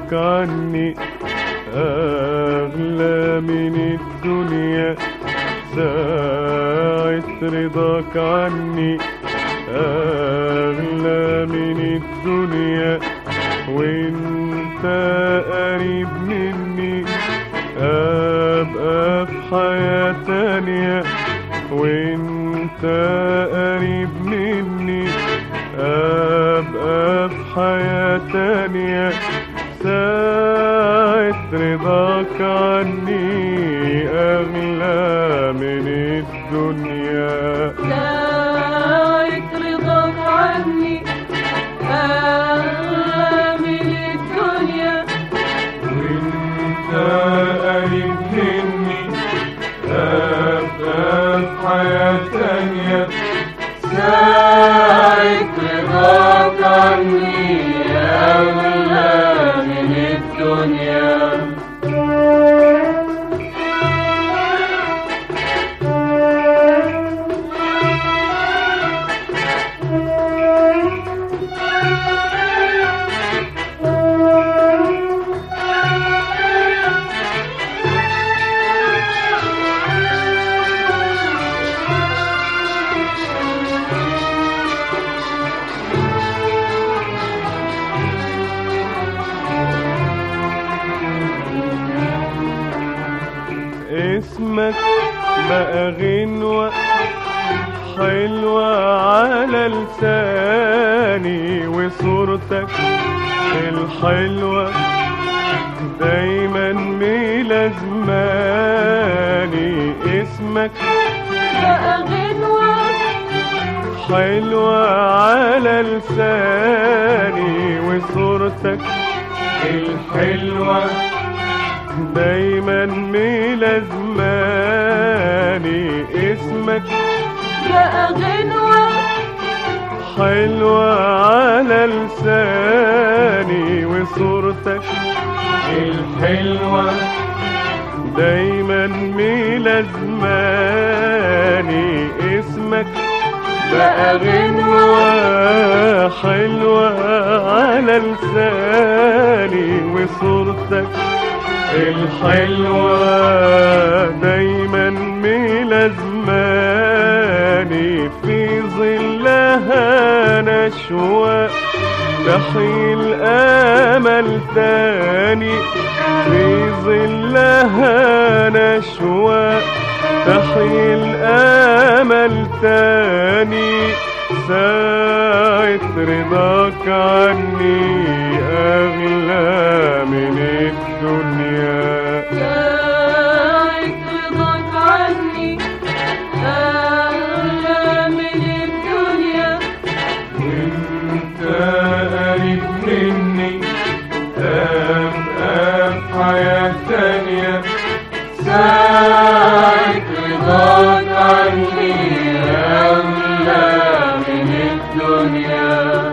رضاك عني أغلى من الدنيا ساعة رضاك عني أغلى من الدنيا وانت قريب مني أبقى في حياة تانية وانت قريب مني أبقى في حياة تانية ساعة رضاك عني أغلى من الدنيا ساعة رضاك عني أغلى من الدنيا وانت قريب مني أبقى في حياة تانية ساعة رضاك عني أغلى من الدنيا اسمك بقى غنوة حلوة على لساني وصورتك الحلوة دايما ملازماني اسمك بقى غنوة حلوة على لساني وصورتك الحلوة دايما ملازماني اسمك بقى غنوة حلوة على لساني وصورتك الحلوة دايما ملازماني اسمك بقى غنوة حلوة على لساني وصورتك الحلوة دايما ملازماني في ظلها نشوى تحيل امل تاني في ظلها نشوى تحيل امل تاني ساعة رضاك عني أغلى من الدنيا ساعة رضاك عني أغلى من الدنيا وانت قريب مني أبقى في حياة تانية ساعة رضاك عني أغلى من الدنيا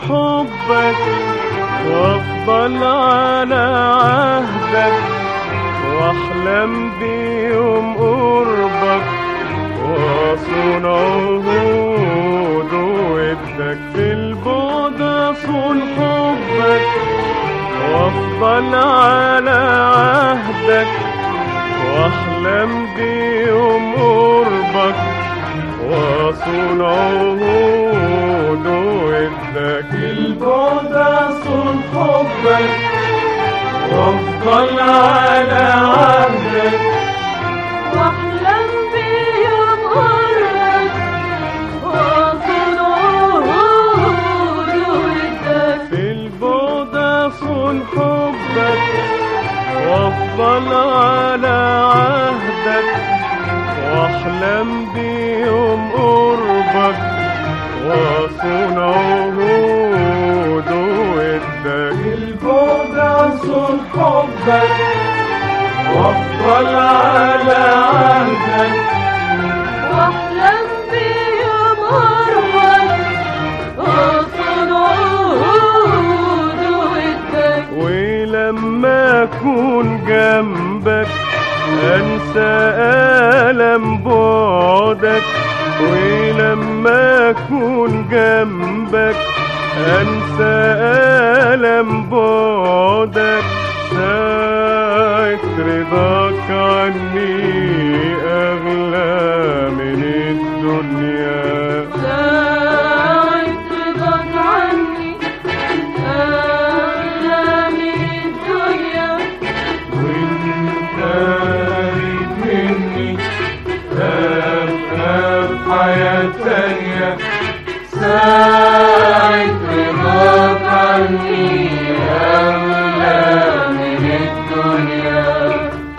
حبك وافضل على عهدك واحلم بيوم قربك واصون عهود ودك في البعد اصون حبك وافضل على عهدك واحلم بيوم قربك واصون عهود ودك البعد اصون حبك وافضل على عهدك واحلم بيوم قربك واصل عهود ودك في البعد اصون حبك وافضل على عهدك واحلم بيوم قربك واصون عهود ودك البعد اصون حبك وافضل على عهدك واحلم بيوم قربك واصل عهود ودك ولما اكون جنبك انسى الم بعدك ولما اكون جنبك انسى الم بعدك ساعة رضاك عني اغلى من الدنيا ساعة رضاك عني أغلى من الدنيا وانت قريب مني ابقى بحياة تانية ساعة رضاك عني أغلى من الدنيا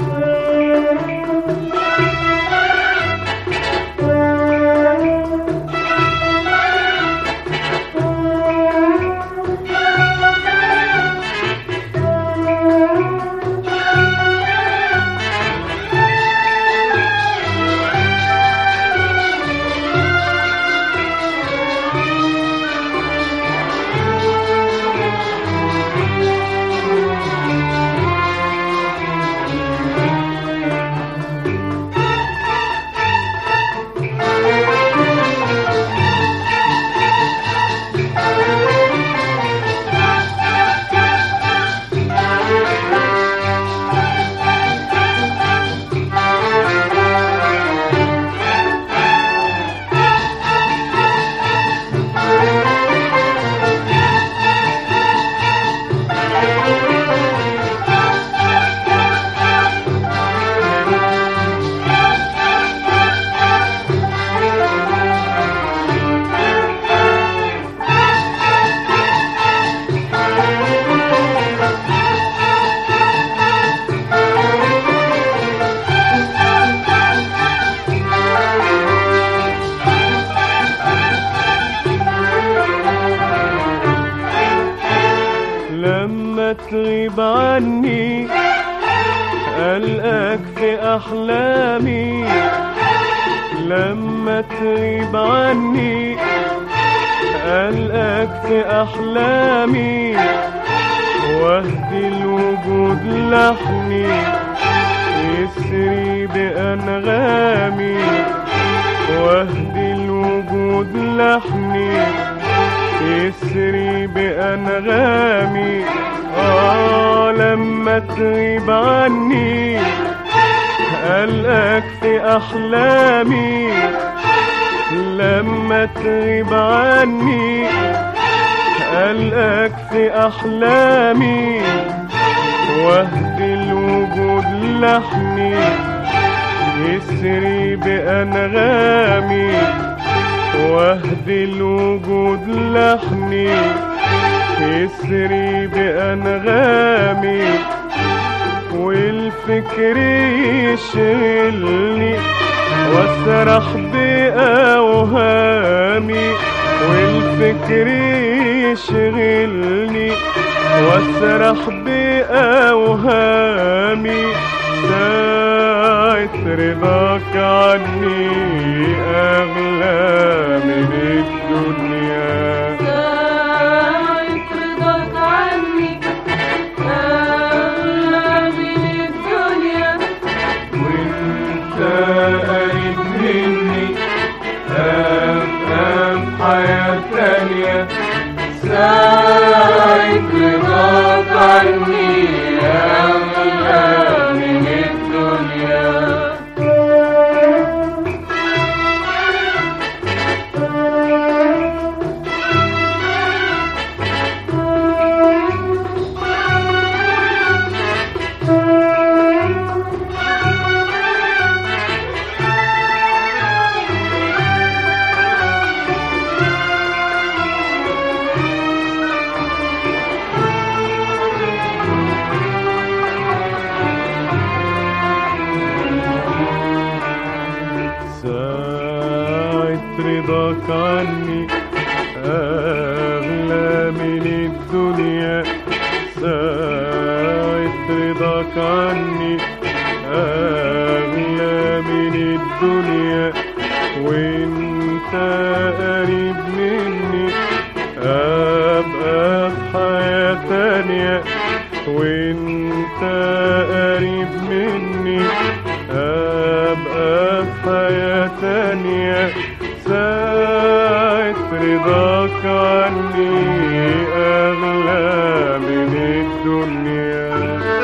لما تغيب عني ألقاك في أحلامي لما تغيب عني ألقاك في أحلامي واهدي الوجود لحني يسري بأنغامي واهدي الوجود لحني يسري بأنغامي آه لما تغيب عني ألقاك في أحلامي لما تغيب عني ألقاك في أحلامي واهدي الوجود لحني يسري بأنغامي واهدي الوجود لحني يسري بأنغامي والفكر يشغلني واسرح بأوهامي والفكر يشغلني واسرح بأوهامي ساعة رضاك عني أغلى من الدنيا ساعة عني أغلى من الدنيا ساعة رضاك عني أغلى من الدنيا ساعة رضاك عني أغلى من الدنيا وانت قريب مني أبقى في حياة تانية وانت قريب مني أبقى في حياة تانية ساعة رضاك عني أغلى من الدنيا